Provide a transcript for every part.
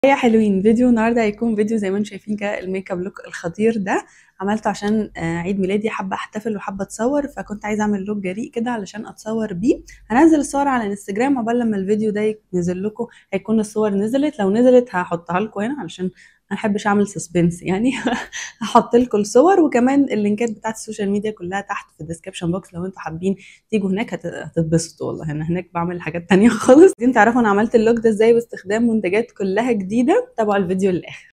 يا حلوين فيديو النهارده هيكون فيديو زي ما انتم شايفين كده الميك اب لوك الخطير ده عملته عشان آه، عيد ميلادي حابه احتفل وحابه اتصور فكنت عايزه اعمل لوك جريء كده علشان اتصور بيه هنزل الصور على الانستجرام عقبال لما الفيديو ده ينزل لكم هيكون الصور نزلت لو نزلت هحطها لكم هنا علشان ما احبش اعمل سسبنس يعني هحط لكم الصور وكمان اللينكات بتاعت السوشيال ميديا كلها تحت في الديسكربشن بوكس لو انتم حابين تيجوا هناك هت- هتتبسطوا والله انا هناك بعمل حاجات تانية خالص عايزين تعرفوا انا عملت اللوك ده ازاي باستخدام منتجات كلها جديده تابعوا الفيديو للاخر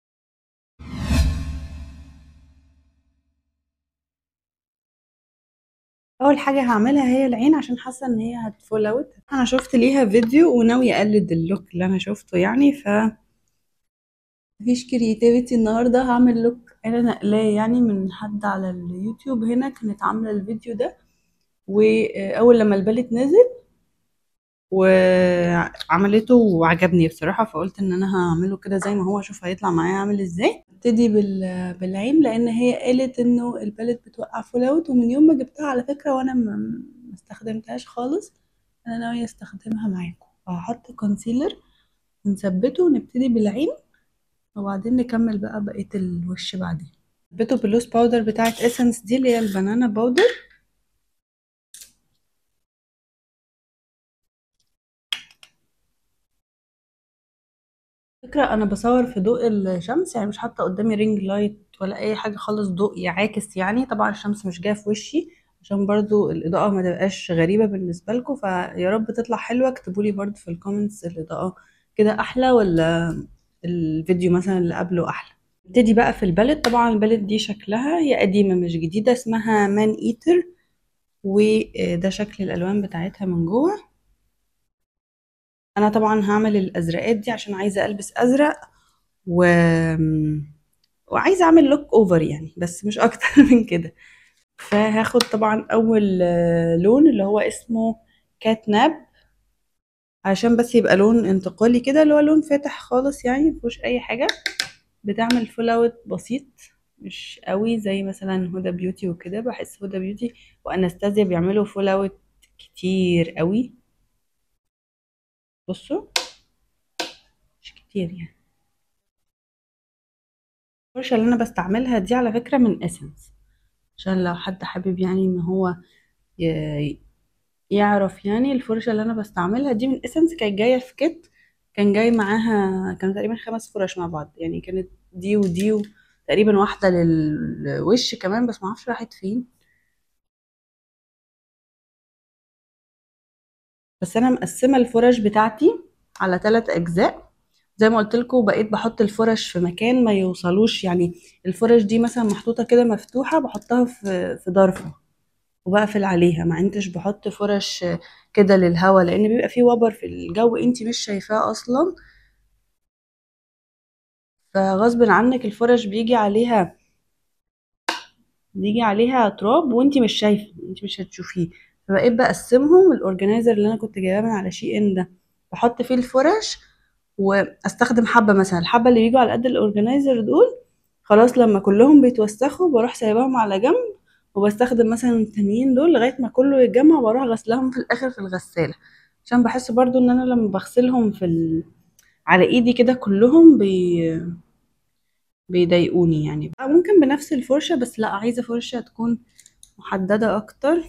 اول حاجه هعملها هي العين عشان حاسه ان هي هتفول اوت انا شفت ليها فيديو وناوي اقلد اللوك اللي انا شفته يعني ف مفيش كرياتيفيتي النهارده هعمل لوك انا نقلاه يعني من حد على اليوتيوب هنا كانت عامله الفيديو ده واول لما البالت نزل وعملته وعجبني بصراحة فقلت ان انا هعمله كده زي ما هو اشوف هيطلع معايا عامل ازاي ابتدي بال... بالعين لان هي قالت انه البالت بتوقع فول اوت ومن يوم ما جبتها على فكرة وانا ما ما استخدمتهاش خالص انا ناوية استخدمها معاكم فهحط كونسيلر ونثبته ونبتدي بالعين وبعدين نكمل بقى بقية الوش بعدين ثبته باللوس باودر بتاعت اسنس دي اللي هي البنانا باودر فكرة أنا بصور في ضوء الشمس يعني مش حاطة قدامي رينج لايت ولا أي حاجة خالص ضوء يعاكس يعني طبعا الشمس مش جاية في وشي عشان برضو الإضاءة ما تبقاش غريبة بالنسبة لكم فيا رب تطلع حلوة اكتبولي برضو في الكومنتس الإضاءة كده أحلى ولا الفيديو مثلا اللي قبله أحلى نبتدي بقى في البالت طبعا البالت دي شكلها هي قديمة مش جديدة اسمها مان ايتر وده شكل الألوان بتاعتها من جوه انا طبعا هعمل الازرقات دي عشان عايزه البس ازرق و وعايزه اعمل لوك اوفر يعني بس مش اكتر من كده فهاخد طبعا اول آه، لون اللي هو اسمه كات ناب عشان بس يبقى لون انتقالي كده اللي هو لون فاتح خالص يعني مفيهوش اي حاجه بتعمل فول اوت بسيط مش قوي زي مثلا هدى بيوتي وكده بحس هدى بيوتي وانستازيا بيعملوا فول اوت كتير قوي بصوا مش كتير يعني الفرشة اللي انا بستعملها دي على فكرة من اسنس عشان لو حد حابب يعني ان هو ي- يعرف يعني الفرشة اللي انا بستعملها دي من اسنس كانت جاية في كيت كان جاي معاها كان تقريبا خمس فرش مع بعض يعني كانت دي ودي و- تقريبا واحدة للوش كمان بس معرفش راحت فين بس انا مقسمة الفرش بتاعتي على ثلاث اجزاء زي ما قلت لكم بقيت بحط الفرش في مكان ما يوصلوش يعني الفرش دي مثلا محطوطة كده مفتوحة بحطها في في ضرفة وبقفل عليها ما انتش بحط فرش كده للهوا لان بيبقى فيه وبر في الجو انت مش شايفاه اصلا فغصب عنك الفرش بيجي عليها بيجي عليها تراب وانت مش شايفه انت مش هتشوفيه فبقيت بقسمهم الاورجنايزر اللي انا كنت جايباه من على شي ان ده بحط فيه الفرش واستخدم حبه مثلا الحبه اللي بيجوا على قد الاورجنايزر دول خلاص لما كلهم بيتوسخوا بروح سايباهم على جنب وبستخدم مثلا التانيين دول لغايه ما كله يتجمع واروح غسلهم في الاخر في الغساله عشان بحس برضو ان انا لما بغسلهم في ال... على ايدي كده كلهم بي... بيضايقوني يعني ممكن بنفس الفرشه بس لا عايزه فرشه تكون محدده اكتر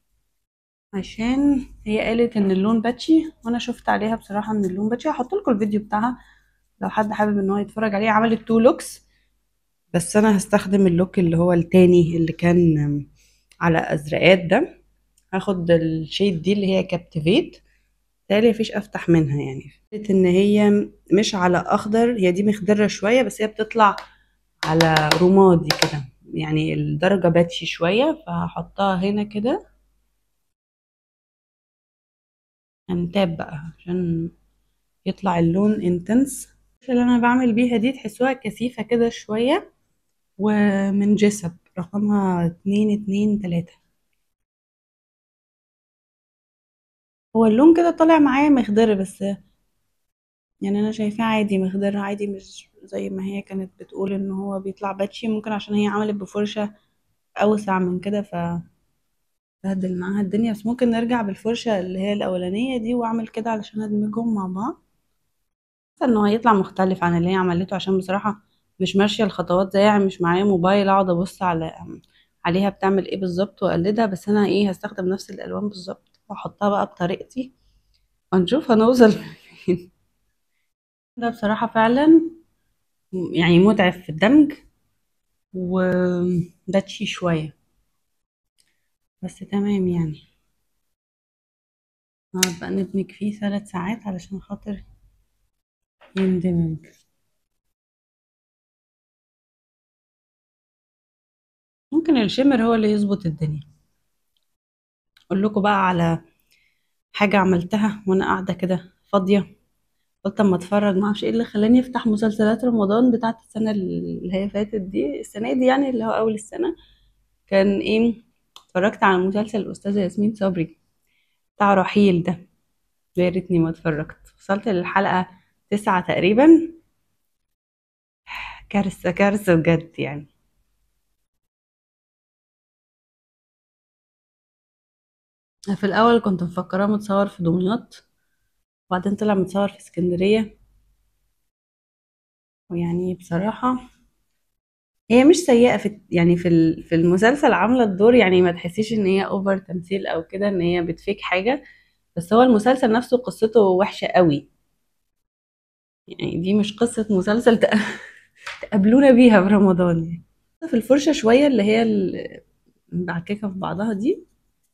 عشان هي قالت ان اللون باتشي وانا شفت عليها بصراحه ان اللون باتشي هحط لكم الفيديو بتاعها لو حد حابب ان هو يتفرج عليه عملت تو لوكس بس انا هستخدم اللوك اللي هو التاني اللي كان على ازرقات ده هاخد الشيد دي اللي هي كابتيفيت تالي مفيش افتح منها يعني فكرة ان هي مش على اخضر هي دي مخضرة شوية بس هي بتطلع على رمادي كده يعني الدرجة باتشي شوية فهحطها هنا كده انتاب بقى عشان يطلع اللون انتنس اللي انا بعمل بيها دي تحسوها كثيفة كده شوية ومن جسب رقمها اتنين اتنين تلاتة هو اللون كده طالع معايا مخضر بس يعني انا شايفاه عادي مخضر عادي مش زي ما هي كانت بتقول ان هو بيطلع باتشي ممكن عشان هي عملت بفرشة اوسع من كده ف بهدل معاها الدنيا بس ممكن نرجع بالفرشة اللي هي الاولانية دي واعمل كده علشان ادمجهم مع بعض حاسه انه هيطلع مختلف عن اللي هي عملته عشان بصراحه مش ماشيه الخطوات زي يعني مش معايا موبايل اقعد ابص على عليها بتعمل ايه بالظبط واقلدها بس انا ايه هستخدم نفس الالوان بالظبط واحطها بقى بطريقتي ونشوف هنوصل فين ده بصراحه فعلا يعني متعب في الدمج وداتشي شويه بس تمام يعني نقعد بقى ندمج فيه ثلاث ساعات علشان خاطر يندمج ممكن الشمر هو اللي يظبط الدنيا اقول لكم بقى على حاجه عملتها وانا قاعده كده فاضيه قلت اما اتفرج ما اعرفش ايه اللي خلاني افتح مسلسلات رمضان بتاعت السنه اللي هي فاتت دي السنه دي يعني اللي هو اول السنه كان ايه اتفرجت على مسلسل الاستاذه ياسمين صبري بتاع رحيل ده يا ريتني ما اتفرجت وصلت للحلقه تسعة تقريبا كارثه كارثه بجد يعني في الاول كنت مفكراه متصور في دمياط وبعدين طلع متصور في اسكندريه ويعني بصراحه هي مش سيئه في يعني في ال- في المسلسل عامله الدور يعني ما تحسيش ان هي اوفر تمثيل او كده ان هي بتفيك حاجه بس هو المسلسل نفسه قصته وحشه قوي يعني دي مش قصه مسلسل تق- تقابلونا بيها في رمضان يعني في الفرشه شويه اللي هي ال- مبعككه في بعضها دي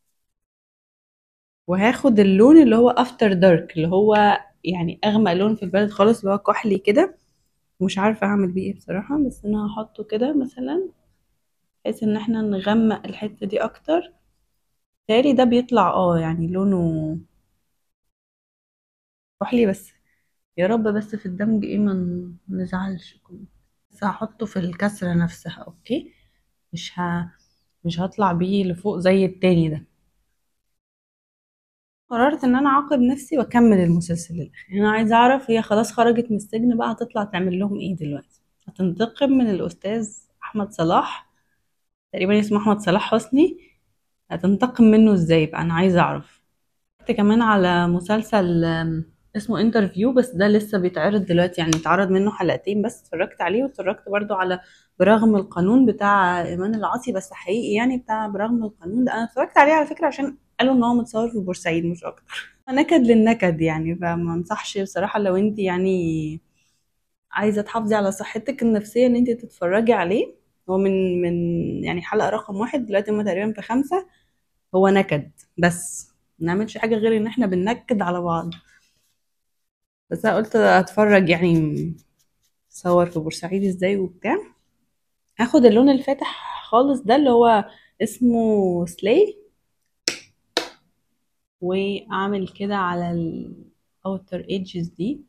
وهاخد اللون اللي هو افتر دارك اللي هو يعني اغمق لون في البلد خالص اللي هو كحلي كده مش عارفه اعمل بيه ايه بصراحه بس انا هحطه كده مثلا بحيث ان احنا نغمق الحته دي اكتر تالي ده بيطلع اه يعني لونه كحلي بس يا رب بس في الدمج ايه ما نزعلش بس هحطه في الكسرة نفسها اوكي مش ه... مش هطلع بيه لفوق زي التاني ده قررت ان انا اعاقب نفسي واكمل المسلسل للاخر انا عايزه اعرف هي خلاص خرجت من السجن بقى هتطلع تعمل لهم ايه دلوقتي هتنتقم من الاستاذ احمد صلاح تقريبا اسمه احمد صلاح حسني هتنتقم منه ازاي بقى انا عايزه اعرف اتفرجت كمان على مسلسل آم، اسمه انترفيو بس ده لسه بيتعرض دلوقتي يعني اتعرض منه حلقتين بس اتفرجت عليه واتفرجت برضو على برغم القانون بتاع ايمان العاصي بس حقيقي يعني بتاع برغم القانون ده انا اتفرجت عليه على فكره عشان قالوا ان هو متصور في بورسعيد مش اكتر نكد للنكد يعني فما انصحش بصراحه لو انت يعني عايزه تحافظي على صحتك النفسيه ان انت تتفرجي عليه هو من من يعني حلقه رقم واحد دلوقتي هما تقريبا في خمسة هو نكد بس ما نعملش حاجه غير ان احنا بننكد على بعض بس انا قلت اتفرج يعني صور في بورسعيد ازاي وبتاع هاخد اللون الفاتح خالص ده اللي هو اسمه سلاي واعمل كده على الاوتر ايدجز دي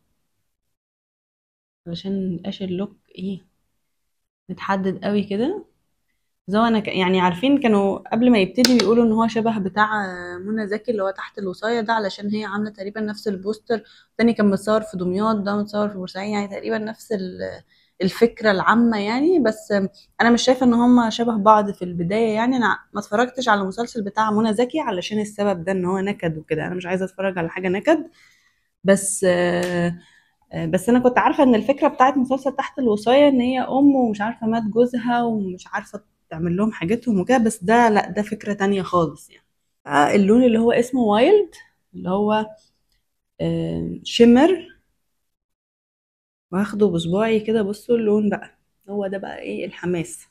علشان ميبقاش اللوك ايه متحدد قوي كده زي انا ك... يعني عارفين كانوا قبل ما يبتدي بيقولوا ان هو شبه بتاع منى زكي اللي هو تحت الوصاية ده علشان هي عامله تقريبا نفس البوستر التاني كان متصور في دمياط ده متصور في بورسعيد يعني تقريبا نفس ال- الفكره العامه يعني بس انا مش شايفه ان هم شبه بعض في البدايه يعني انا ما اتفرجتش على المسلسل بتاع منى زكي علشان السبب ده ان هو نكد وكده انا مش عايزه اتفرج على حاجه نكد بس آه، آه، بس انا كنت عارفه ان الفكره بتاعت مسلسل تحت الوصايه ان هي ام ومش عارفه مات جوزها ومش عارفه تعمل لهم حاجتهم وكده بس ده لا ده فكره تانية خالص يعني آه، اللون اللي هو اسمه وايلد اللي هو آه، شimmer واخده بصباعي كده بصوا اللون بقى هو ده بقى ايه الحماس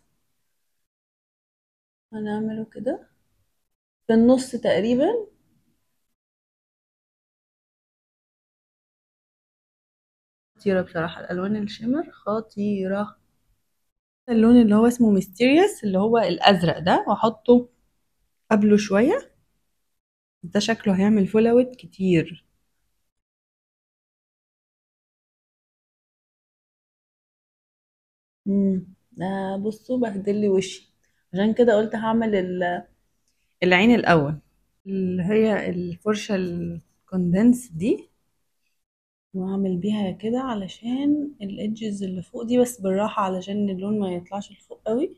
هنعمله كده في النص تقريبا خطيرة بصراحة الألوان الشمر خطيرة اللون اللي هو اسمه ميستيريوس اللي هو الأزرق ده وأحطه قبله شوية ده شكله هيعمل فولوت كتير مم. ده بصوا بهدلي وشي عشان كده قلت هعمل ال- العين الأول اللي هي الفرشة الكوندنس دي واعمل بيها كده علشان الادجز اللي فوق دي بس بالراحة علشان اللون ما يطلعش لفوق قوي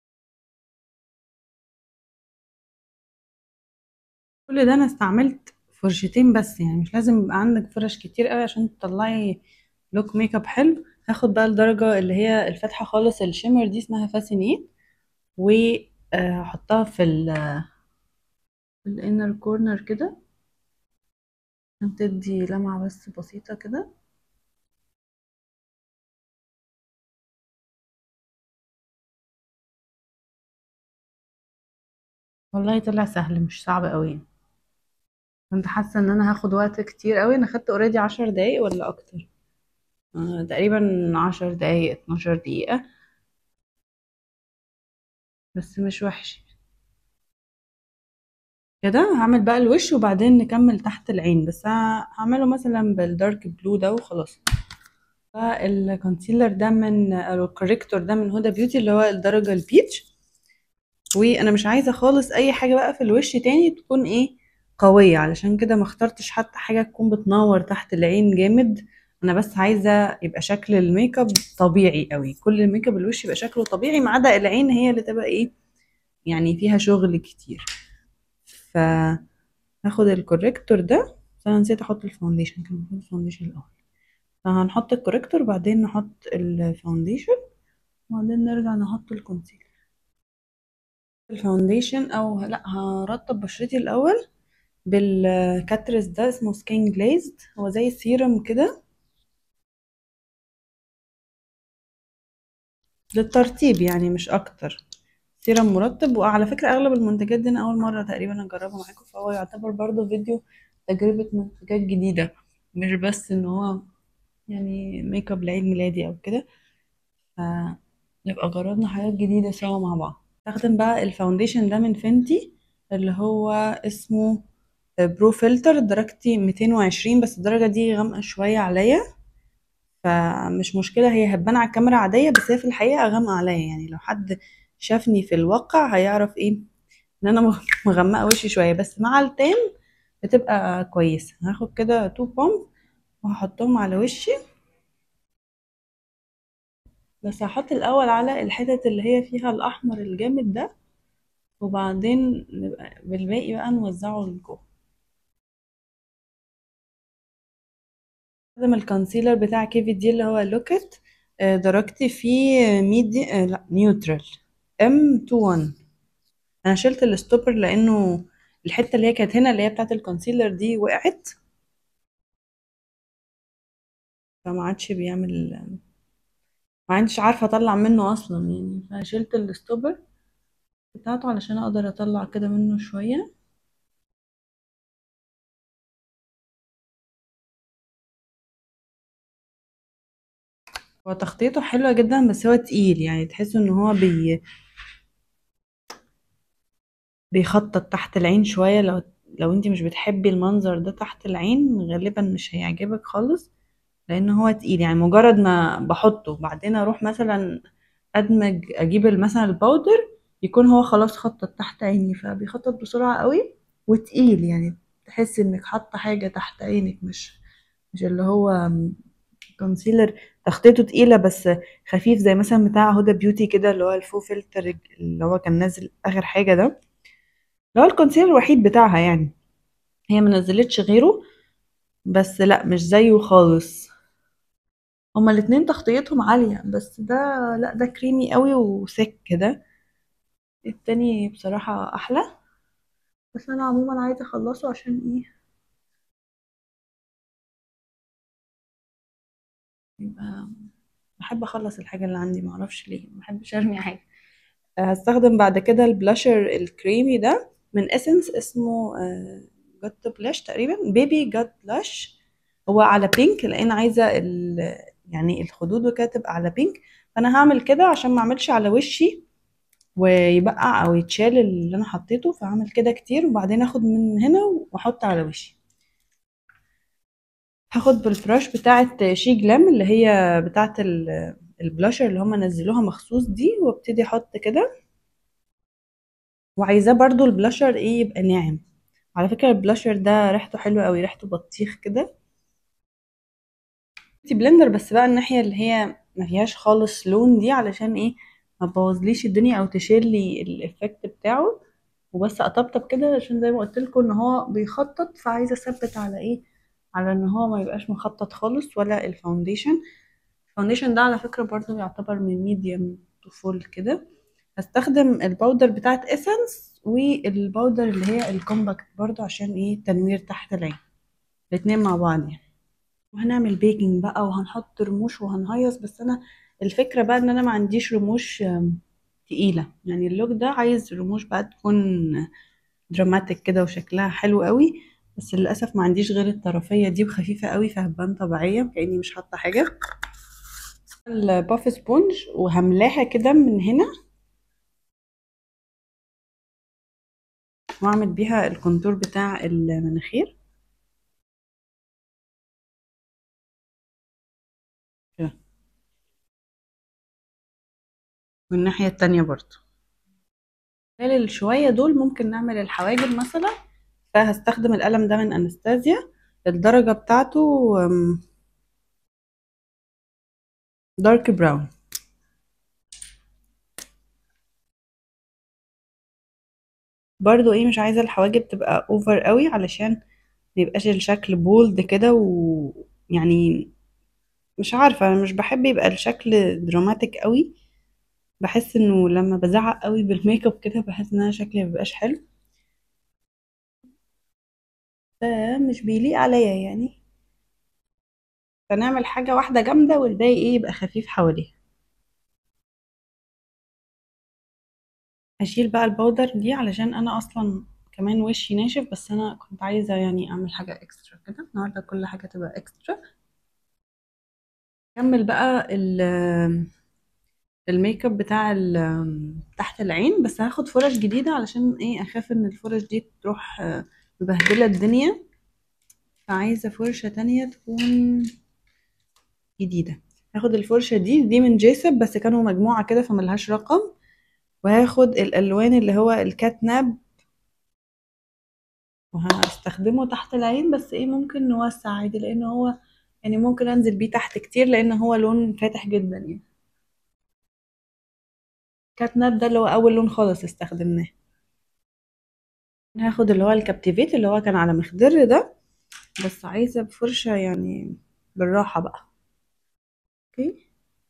كل ده انا استعملت فرشتين بس يعني مش لازم يبقى عندك فرش كتير قوي عشان تطلعي لوك ميك اب حلو هاخد بقى الدرجة اللي هي الفاتحة خالص الشيمر دي اسمها فاسينيت وهحطها في ال في الانر كورنر كده عشان تدي لمعة بس بسيطة كده والله طلع سهل مش صعب قوي كنت حاسة ان انا هاخد وقت كتير قوي انا خدت اوريدي عشر دقايق ولا اكتر آه تقريبا عشر دقايق اتناشر دقيقة بس مش وحش كده هعمل بقى الوش وبعدين نكمل تحت العين بس هعمله مثلا بالدارك بلو ده وخلاص فالكونسيلر ده من او الكوريكتور ده من هدى بيوتي اللي هو الدرجة البيتش وانا مش عايزة خالص اي حاجة بقى في الوش تاني تكون ايه قوية علشان كده ما اخترتش حتى حاجة تكون بتنور تحت العين جامد انا بس عايزة يبقى شكل الميك اب طبيعي قوي كل الميك اب الوش يبقى شكله طبيعي ما عدا العين هي اللي تبقى ايه يعني فيها شغل كتير ف هاخد الكوريكتور ده بس انا نسيت احط الفاونديشن كان المفروض الفاونديشن الاول فهنحط الكوريكتور بعدين نحط الفاونديشن وبعدين نرجع نحط الكونسيلر الفاونديشن او لا هرطب بشرتي الاول بالكاترس ده اسمه سكين جليزد هو زي سيرم كده للترطيب يعني مش اكتر سيرم مرطب وعلى فكرة اغلب المنتجات دي انا اول مرة تقريبا اجربها معاكم فهو يعتبر برضو فيديو تجربة منتجات جديدة مش بس ان هو يعني ميك اب لعيد ميلادي او كده فنبقى جربنا حاجات جديدة سوا مع بعض استخدم بقى الفاونديشن ده من فينتي اللي هو اسمه برو فلتر درجتي 220 بس الدرجة دي غامقة شوية عليا فمش مشكلة هي هتبان على الكاميرا عادية بس هي في الحقيقة غامقة عليا يعني لو حد شافني في الواقع هيعرف ايه ان انا مغمقة وشي شوية بس مع التان بتبقى كويسة هاخد كده تو بومب وهحطهم على وشي بس هحط الاول على الحتت اللي هي فيها الاحمر الجامد ده وبعدين نبقى بالباقي بقى نوزعه لجوه استخدم الكونسيلر بتاع كيفي دي اللي هو لوكت درجتي فيه ميدي لا نيوترال ام 21 انا شلت الستوبر لانه الحته اللي هي كانت هنا اللي هي بتاعت الكونسيلر دي وقعت فما عادش بيعمل ما عادش عارفه اطلع منه اصلا يعني فشلت الستوبر بتاعته علشان اقدر اطلع كده منه شويه هو تخطيطه حلوة جدا بس هو تقيل يعني تحس ان هو بي بيخطط تحت العين شوية لو لو انتي مش بتحبي المنظر ده تحت العين غالبا مش هيعجبك خالص لان هو تقيل يعني مجرد ما بحطه بعدين اروح مثلا ادمج اجيب مثلا الباودر يكون هو خلاص خطط تحت عيني فبيخطط بسرعة قوي وتقيل يعني تحسي انك حاطة حاجة تحت عينك مش مش اللي هو كونسيلر تخطيطه تقيلة بس خفيف زي مثلا بتاع هدى بيوتي كده اللي هو الفو فلتر اللي هو كان نازل اخر حاجة ده اللي هو الكونسيلر الوحيد بتاعها يعني هي منزلتش غيره بس لا مش زيه خالص هما الاتنين تغطيتهم عالية بس ده لا ده كريمي قوي وسك كده التاني بصراحة احلى بس انا عموما عايزة اخلصه عشان ايه يبقى بحب اخلص الحاجة اللي عندي معرفش ليه محبش ارمي حاجة هستخدم بعد كده البلاشر الكريمي ده من اسنس اسمه جات بلاش تقريبا بيبي جات بلاش هو على بينك لان عايزه يعني الخدود وكده تبقى على بينك فانا هعمل كده عشان ما اعملش على وشي ويبقع او يتشال اللي انا حطيته فهعمل كده كتير وبعدين اخد من هنا واحط على وشي هاخد بالفراش بتاعه شي جلام اللي هي بتاعه البلاشر اللي هما نزلوها مخصوص دي وابتدي احط كده وعايزاه برضو البلاشر ايه يبقى ناعم على فكرة البلاشر ده ريحته حلوة قوي ريحته بطيخ كده بلندر بس بقى الناحية اللي هي ما فيهاش خالص لون دي علشان ايه ما تبوظليش الدنيا او تشيل لي الافكت بتاعه وبس اطبطب كده عشان زي ما قلت لكم ان هو بيخطط فعايزه اثبت على ايه على ان هو ما يبقاش مخطط خالص ولا الفاونديشن الفاونديشن ده على فكره برضو يعتبر من ميديوم تو فول كده هستخدم الباودر بتاعت اسنس والباودر اللي هي الكومباكت برضو عشان ايه تنوير تحت العين الاتنين مع بعض يعني وهنعمل بيكنج بقى وهنحط رموش وهنهيص بس انا الفكره بقى ان انا ما عنديش رموش تقيله يعني اللوك ده عايز رموش بقى تكون دراماتيك كده وشكلها حلو قوي بس للاسف ما عنديش غير الطرفيه دي وخفيفه قوي فهبان طبيعيه كاني مش حاطه حاجه الباف سبونج وهملاها كده من هنا واعمل بيها الكونتور بتاع المناخير كده والناحية التانية برضو خلال الشوية دول ممكن نعمل الحواجب مثلا فهستخدم القلم ده من انستازيا الدرجة بتاعته دارك براون برضو ايه مش عايزة الحواجب تبقى اوفر قوي علشان ميبقاش الشكل بولد كده ويعني مش عارفة انا مش بحب يبقى الشكل دراماتيك قوي بحس انه لما بزعق قوي بالميك اب كده بحس ان انا شكلي مبيبقاش حلو ده مش بيليق عليا يعني فنعمل حاجة واحدة جامدة والباقي ايه يبقى خفيف حواليها هشيل بقى البودر دي علشان انا اصلا كمان وشي ناشف بس انا كنت عايزة يعني اعمل حاجة اكسترا كده النهاردة كل حاجة تبقى اكسترا كمل بقى الميك اب بتاع تحت العين بس هاخد فرش جديدة علشان ايه اخاف ان الفرش دي تروح مبهدلة الدنيا فعايزة فرشة تانية تكون جديدة هاخد الفرشة دي دي من جيسب بس كانوا مجموعة كده فملهاش رقم وهاخد الالوان اللي هو الكاتناب وهستخدمه تحت العين بس ايه ممكن نوسع عادي لان هو يعني ممكن انزل بيه تحت كتير لان هو لون فاتح جدا يعني كاتناب ده اللي هو اول لون خالص استخدمناه هاخد اللي هو الكابتيفيت اللي هو كان على مخدر ده بس عايزة بفرشة يعني بالراحة بقى اوكي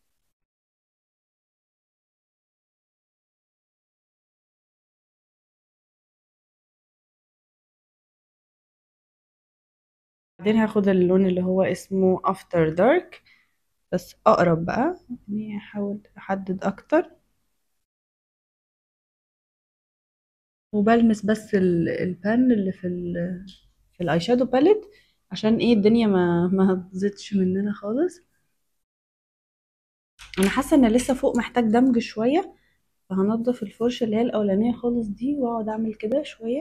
بعدين هاخد اللون اللي هو اسمه افتر دارك بس اقرب بقى يعني احاول احدد اكتر وبلمس بس البان اللي في ال في الاي شادو باليت عشان ايه الدنيا ما ما تزيدش مننا خالص انا حاسه ان لسه فوق محتاج دمج شويه فهنضف الفرشه اللي هي الاولانيه خالص دي واقعد اعمل كده شويه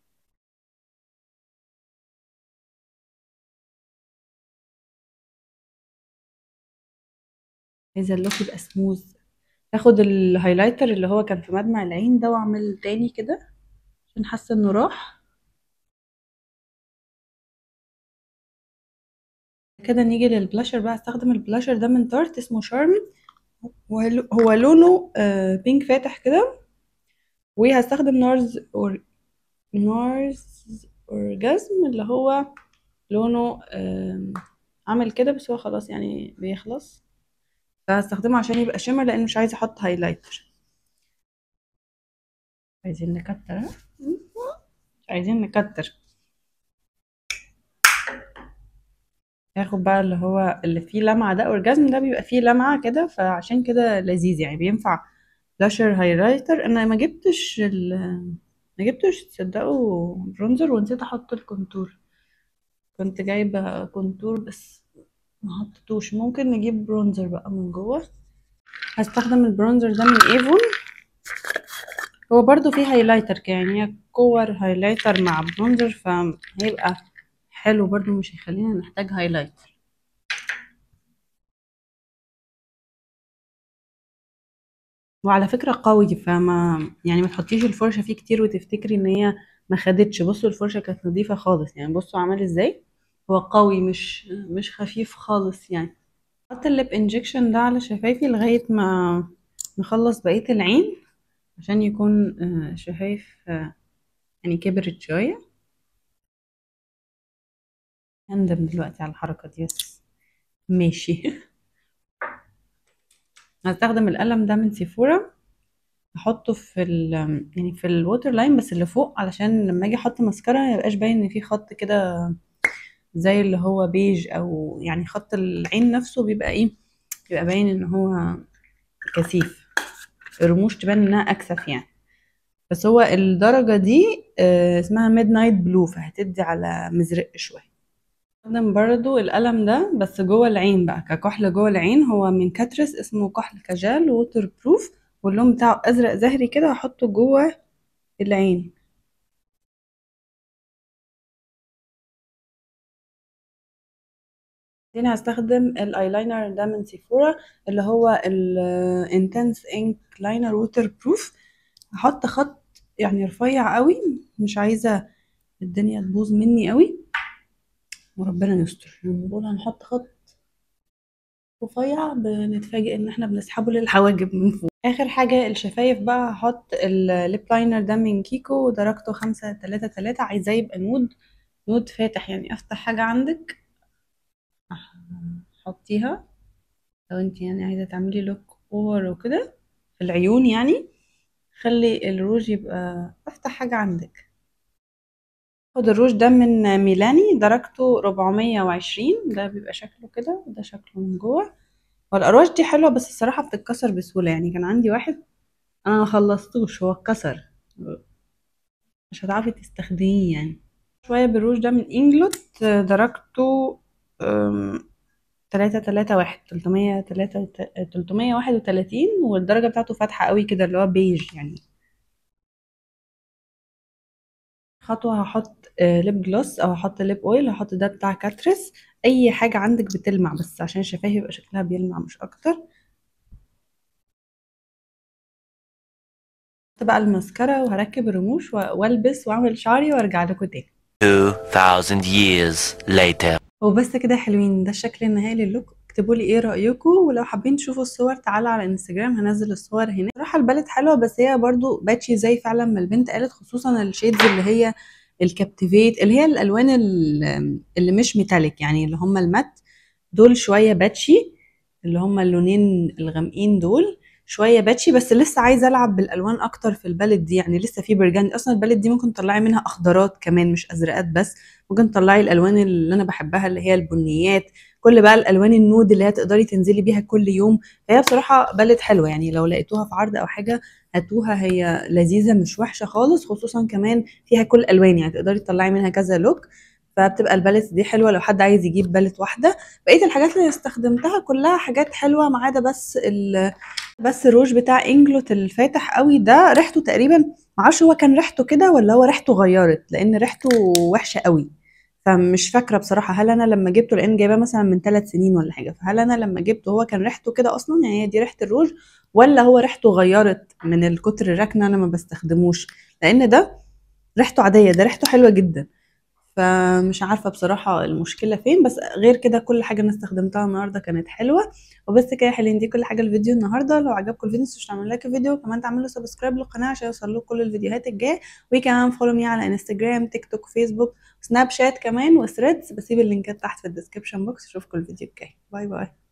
عايزه اللوك يبقى سموز هاخد الهايلايتر اللي هو كان في مدمع العين ده واعمل تاني كده عشان حاسه انه راح كده نيجي للبلاشر بقى استخدم البلاشر ده من تارت اسمه شارم هو لونه آه بينك فاتح كده وهستخدم نارز أور... نارز اورجازم اللي هو لونه آه عامل كده بس هو خلاص يعني بيخلص فهستخدمه عشان يبقى شimmer لان مش عايزه احط هايلايتر عايزين نكتر عايزين نكتر هاخد بقى اللي هو اللي فيه لمعة ده اورجازم ده بيبقى فيه لمعة كده فعشان كده لذيذ يعني بينفع بلاشر هايلايتر انا ما جبتش ال ما جبتش تصدقوا برونزر ونسيت احط الكونتور كنت جايبه كونتور بس ما حطيتوش ممكن نجيب برونزر بقى من جوه هستخدم البرونزر ده من ايفون هو برضو فيه هايلايتر يعني هي كور هايلايتر مع برونزر فهيبقى حلو برضو مش هيخلينا نحتاج هايلايتر وعلى فكرة قوي فما يعني ما تحطيش الفرشة فيه كتير وتفتكري ان هي ما خدتش بصوا الفرشة كانت نظيفة خالص يعني بصوا عمل ازاي هو قوي مش مش خفيف خالص يعني حط الليب انجكشن ده على شفايفي لغاية ما نخلص بقية العين عشان يكون شفايف يعني كبرت شوية هندم دلوقتي على الحركة دي بس ماشي هستخدم القلم ده من سيفورا احطه في ال يعني في الووتر لاين بس اللي فوق علشان لما اجي احط ماسكارا ما يبقاش باين ان في خط كده زي اللي هو بيج او يعني خط العين نفسه بيبقى ايه بيبقى باين ان هو كثيف الرموش تبان انها اكثف يعني بس هو الدرجة دي آه، اسمها ميد نايت بلو فهتدي على مزرق شوية استخدم برضو القلم ده بس جوه العين بقى ككحل جوه العين هو من كاترس اسمه كحل كاجال ووتر بروف واللون بتاعه ازرق زهري كده هحطه جوه العين هنا هستخدم الايلاينر ده من سيفورا اللي هو الانتنس انك لاينر ووتر بروف هحط خط يعني رفيع قوي مش عايزه الدنيا تبوظ مني قوي وربنا يستر لما بقول هنحط خط رفيع بنتفاجئ ان احنا بنسحبه للحواجب من فوق اخر حاجه الشفايف بقى هحط الليب لاينر ده من كيكو درجته خمسة تلاتة تلاتة عايزاه يبقى نود نود فاتح يعني افتح حاجه عندك حطيها لو انت يعني عايزه تعملي لوك اوفر وكده في العيون يعني خلي الروج يبقى افتح حاجه عندك خد الروج ده من ميلاني درجته 420 ده بيبقى شكله كده وده شكله من جوه والأرواش دي حلوة بس الصراحة بتتكسر بسهولة يعني كان عندي واحد أنا ما خلصتوش هو اتكسر مش هتعرفي تستخدميه يعني شوية بالروج ده من انجلوت درجته تلاتة تلاتة واحد تلتمية تلاتة تلتمية واحد وتلاتين والدرجة بتاعته فاتحة قوي كده اللي هو بيج يعني خطوة هحط ليب جلوس او هحط ليب اويل هحط ده بتاع كاتريس اي حاجة عندك بتلمع بس عشان الشفايف يبقى شكلها بيلمع مش اكتر بقى الماسكارا وهركب الرموش والبس واعمل شعري وارجع لكم تاني 2000 years later وبس كده حلوين ده الشكل النهائي للوك اكتبوا لي ايه رايكم ولو حابين تشوفوا الصور تعالوا على انستجرام هنزل الصور هنا صراحه البالت حلوه بس هي برضو باتشي زي فعلا ما البنت قالت خصوصا الشيدز اللي هي الكابتيفيت اللي هي الالوان اللي مش ميتاليك يعني اللي هم المات دول شويه باتشي اللي هم اللونين الغامقين دول شويه باتشي بس لسه عايزه العب بالالوان اكتر في البالت دي يعني لسه في برجندي اصلا البالت دي ممكن تطلعي منها اخضرات كمان مش ازرقات بس ممكن تطلعي الالوان اللي انا بحبها اللي هي البنيات كل بقى الالوان النود اللي هي تقدري تنزلي بيها كل يوم فهي بصراحه بالت حلوه يعني لو لقيتوها في عرض او حاجه هاتوها هي لذيذه مش وحشه خالص خصوصا كمان فيها كل الالوان يعني تقدري تطلعي منها كذا لوك فبتبقى البالت دي حلوه لو حد عايز يجيب بالت واحده بقيه الحاجات اللي استخدمتها كلها حاجات حلوه ما عدا بس ال بس الروج بتاع انجلوت الفاتح قوي ده ريحته تقريبا معرفش هو كان ريحته كده ولا هو ريحته غيرت لان ريحته وحشه قوي فمش فاكره بصراحه هل انا لما جبته لان جايباه مثلا من ثلاث سنين ولا حاجه فهل انا لما جبته هو كان ريحته كده اصلا يعني هي دي ريحه الروج ولا هو ريحته غيرت من الكتر الركنه انا ما بستخدموش لان ده ريحته عاديه ده ريحته حلوه جدا فمش عارفه بصراحه المشكله فين بس غير كده كل حاجه انا استخدمتها النهارده كانت حلوه وبس كده يا حلوين دي كل حاجه الفيديو النهارده لو عجبكم الفيديو متنسوش تعملوا لايك الفيديو كمان تعملوا سبسكرايب للقناه عشان يوصل لكم كل الفيديوهات الجايه وكمان فولو مي على انستجرام تيك توك فيسبوك سناب شات كمان وثريدز بسيب اللينكات تحت في الديسكربشن بوكس اشوفكم الفيديو الجاي باي باي